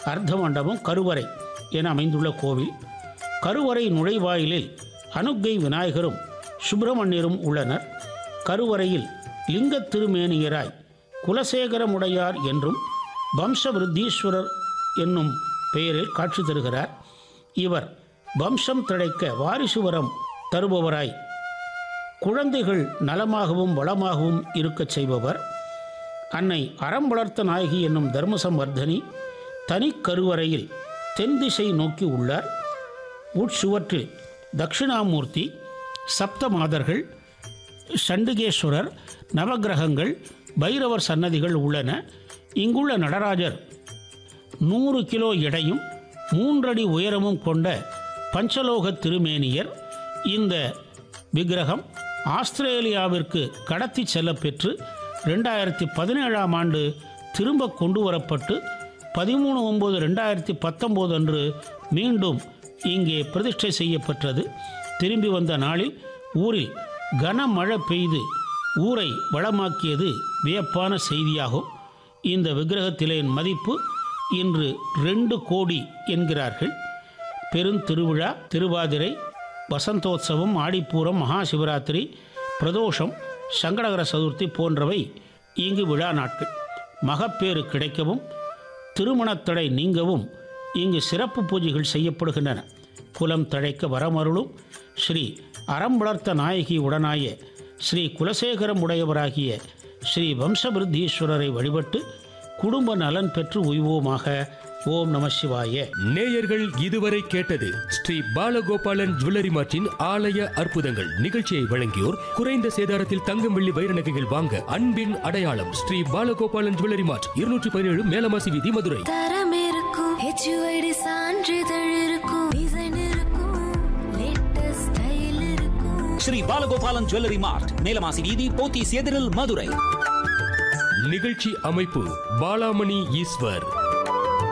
அர்த்த மண்டபம் கருவறை என அமைந்துள்ள கோவில் கருவறை நுழைவாயிலில் அனுக்கை விநாயகரும் சுப்பிரமணியரும் உள்ளனர் கருவறையில் லிங்கத் திருமேனியராய் குலசேகரமுடையார் என்றும் வம்சவிருத்தீஸ்வரர் என்னும் பெயரில் காட்சி தருகிறார் இவர் வம்சம் தழைக்க வாரிசு வரம் தருபவராய் குழந்தைகள் நலமாகவும் வளமாகவும் இருக்கச் செய்பவர் அன்னை அறம் வளர்த்த நாயகி என்னும் தர்மசம்வர்தனி தனி கருவறையில் தென் திசை நோக்கி உள்ளார் உட்சுவற்றில் தட்சிணாமூர்த்தி சப்த மாதர்கள் சண்டிகேஸ்வரர் நவக்கிரகங்கள் பைரவர் சன்னதிகள் உள்ளன இங்குள்ள நடராஜர் நூறு கிலோ எடையும் மூன்றடி உயரமும் கொண்ட பஞ்சலோக திருமேனியர் இந்த விக்கிரகம் ஆஸ்திரேலியாவிற்கு கடத்தி செல்லப்பெற்று ரெண்டாயிரத்தி பதினேழாம் ஆண்டு திரும்ப கொண்டு வரப்பட்டு பதிமூணு ஒம்பது ரெண்டாயிரத்தி பத்தொம்போது அன்று மீண்டும் இங்கே பிரதிஷ்டை செய்யப்பட்டது திரும்பி வந்த நாளில் ஊரில் கனமழை பெய்து ஊரை வளமாக்கியது வியப்பான செய்தியாகும் இந்த விக்கிரகத்திலேன் மதிப்பு இன்று ரெண்டு கோடி என்கிறார்கள் பெருந்திருவிழா திருவாதிரை வசந்தோத்சவம் ஆடிப்பூரம் மகா சிவராத்திரி பிரதோஷம் சங்கடகர சதுர்த்தி போன்றவை இங்கு விழா நாட்கள் மகப்பேறு கிடைக்கவும் திருமணத்தடை நீங்கவும் இங்கு சிறப்பு பூஜைகள் செய்யப்படுகின்றன குலம் தழைக்க வரமருளும் ஸ்ரீ அறம் வளர்த்த நாயகி உடனாய ஸ்ரீ குலசேகரம் உடையவராகிய ஸ்ரீ வம்சபிருத்தீஸ்வரரை வழிபட்டு குடும்ப நலன் பெற்று உய்வோமாக ஓம் நம சிவாய நேயர்கள் இதுவரை கேட்டது ஸ்ரீ பாலகோபாலன் ஜுவல்லரி மார்ட்டின் ஆலய அற்புதங்கள் நிகழ்ச்சியை வழங்கியோர் குறைந்த சேதாரத்தில் தங்கம் வெள்ளி வைர நகைகள் வாங்க அன்பின் அடையாளம் ஸ்ரீ பாலகோபாலன் ஜுவல்லரி மார்ட் இருநூற்றி பதினேழு மேலமாசி வீதி மதுரை தரம் இருக்கும் ஹெச்யூஐடி சான்றிதழ் இருக்கும் டிசைன் இருக்கும் லேட்டஸ்ட் ஸ்டைல் இருக்கும் ஸ்ரீ பாலகோபாலன் ஜுவல்லரி மார்ட் மேலமாசி வீதி போத்தீஸ் எதிரில் மதுரை நிகழ்ச்சி அமைப்பு பாலாமணி ஈஸ்வர்